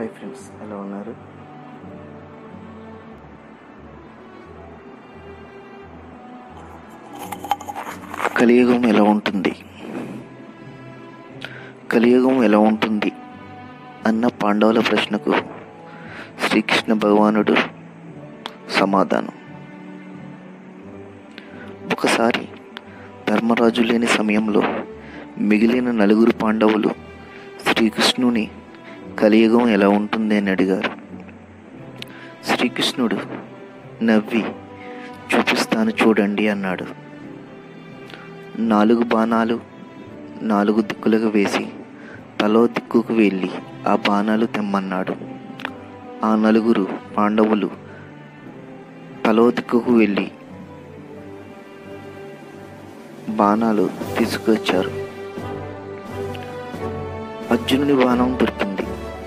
Hi friends ఎలా ఉన్నారు కలియుగం ఎలా ఉంటుంది కలియుగం ఎలా ఉంటుంది అన్న పాండవుల ప్రశ్నకు శ్రీకృష్ణ భగవానుడు సమాధానం ఒకసారి ధర్మరాజు లేని సమయంలో మిగిలిన నలుగురు పాండవులు శ్రీకృష్ణుని కలియుగం ఎలా ఉంటుంది అని అడిగారు శ్రీకృష్ణుడు నవ్వి చూపిస్తాను చూడండి అన్నాడు నాలుగు బాణాలు నాలుగు దిక్కులకు వేసి తలో దిక్కుకు వెళ్ళి ఆ బాణాలు తెమ్మన్నాడు ఆ నలుగురు పాండవులు తలో దిక్కుకు వెళ్ళి బాణాలు తీసుకొచ్చారు అర్జునుడి బాణం దొరికింది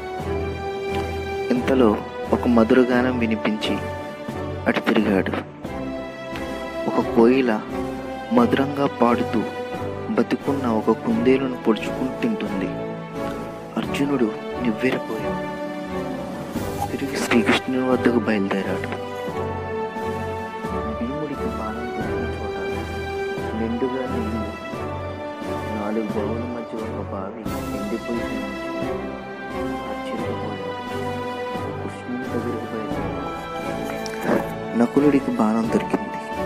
ఇంతలో ఒక మధురగానం వినిపించి అటు తిరిగాడు ఒక కోయిల మధురంగా పాడుతూ బతికున్న ఒక కుందేలును పొడుచుకుని తింటుంది అర్జునుడు నివ్వెరపోయాడు తిరిగి శ్రీకృష్ణుని వద్దకు బయలుదేరాడు భీముడికి బాణం దొరికిన చోట నిండుగా నీళ్లు నాలుగు బౌల మధ్య ఒక బావి ఎండిపోయి కనిపించింది. ఆశ్చర్యపోయాడు కృష్ణుని దగ్గరికి బయలుదేరాడు నకులుడికి బాణం దొరికింది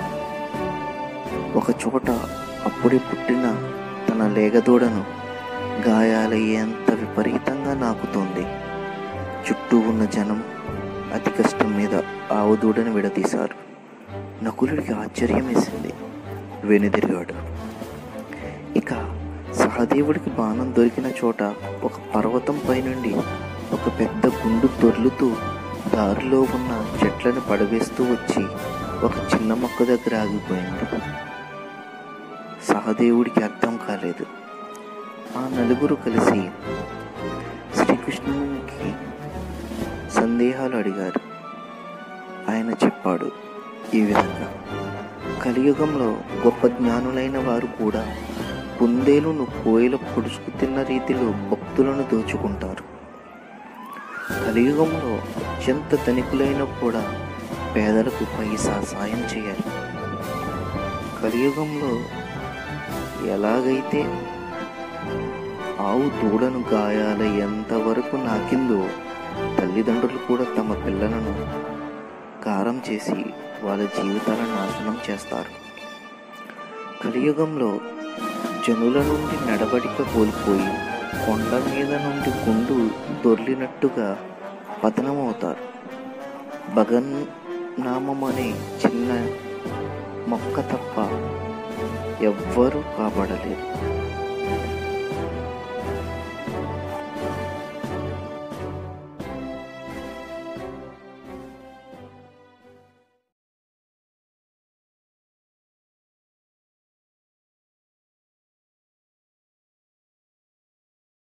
ఒక చోట అప్పుడే పుట్టిన తన లేగదూడను గాయాలయ్యేంత విపరీతంగా నాకుతోంది చుట్టూ ఉన్న జనం అతి కష్టం మీద ఆవు దూడను విడదీశారు నకులుడికి ఆశ్చర్యం వేసింది వెనుదిరిగాడు ఇక సహదేవుడికి బాణం దొరికిన చోట ఒక పర్వతం పైనుండి ఒక పెద్ద గుండు దొర్లుతూ దారిలో ఉన్న చెట్లను పడవేస్తూ వచ్చి ఒక చిన్న మొక్క దగ్గర ఆగిపోయింది సహదేవుడికి అర్థం కాలేదు ఆ నలుగురు కలిసి శ్రీకృష్ణునికి సందేహాలు అడిగారు ఆయన చెప్పాడు ఈ విధంగా కలియుగంలో గొప్ప జ్ఞానులైన వారు కూడా కుందేలును కోయిల పొడుచుకు తిన్న రీతిలో భక్తులను దోచుకుంటారు కలియుగంలో అత్యంత ధనికులైన కూడా పేదలకు పైసా సాయం చేయాలి కలియుగంలో ఎలాగైతే ఆవు దూడను గాయాల ఎంతవరకు నాకిందో తల్లిదండ్రులు కూడా తమ పిల్లలను కారం చేసి వాళ్ళ జీవితాలను నాశనం చేస్తారు కలియుగంలో జనుల నుండి నడవడిక కోల్పోయి కొండ మీద నుండి గుండు దొర్లినట్టుగా పతనమవుతారు భగన్ నామం అనే చిన్న మొక్క తప్ప ఎవ్వరూ కాపాడలేరు